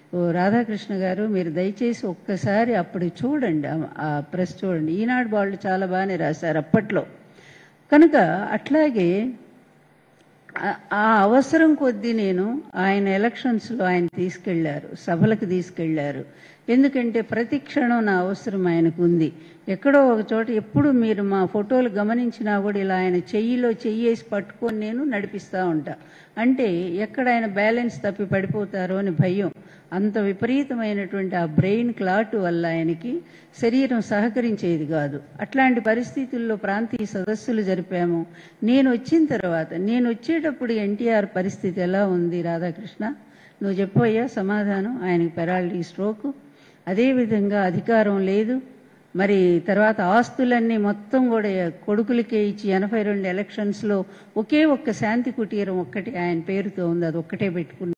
ఓ రాధాకృష్ణ గారు మీరు దయచేసి ఒక్కసారి అప్పుడు చూడండి ఆ- ఆ ప్రెస్ చూడండి ఈనాడు వాళ్ళు చాలా బాగానే రాశారు అప్పట్లో కనుక అట్లాగే ఆ- ఆ అవసరం కొద్దీ నేను ఆయన ఎలక్షన్స్లో ఆయన తీసుకెళ్లారు సభలకు తీసుకెళ్లారు ఎందుకంటే ప్రతి క్షణం నా అవసరం ఆయనకు ఉంది ఎక్కడో ఒక చోట ఎప్పుడు మీరు మా ఫోటోలు గమనించినా కూడా ఇలా ఆయన చెయ్యిలో చెయ్యేసి పట్టుకొని నేను నడిపిస్తూ ఉంటా అంటే ఎక్కడ ఆయన బ్యాలెన్స్ తప్పి పడిపోతారో అని భయం అంత విపరీతమైనటువంటి ఆ బ్రెయిన్ క్లాట్ వల్ల ఆయనకి శరీరం సహకరించేది కాదు అట్లాంటి పరిస్థితుల్లో ప్రాంతీయ సదస్సులు జరిపాము నేను వచ్చిన తర్వాత నేను వచ్చేటప్పుడు ఎన్టీఆర్ పరిస్థితి ఎలా ఉంది రాధాకృష్ణ నువ్వు చెప్పయ్యా సమాధానం ఆయనకి పెరాలటీ స్ట్రోక్ అదేవిధంగా అధికారం లేదు మరి తర్వాత ఆస్తులన్నీ మొత్తం కూడా కొడుకులకే ఇచ్చి ఎనభై రెండు ఎలక్షన్స్లో ఒకే ఒక్క శాంతి కుటీరం ఒక్కటి ఆయన పేరుతో ఉంది అది ఒక్కటే పెట్టుకున్నారు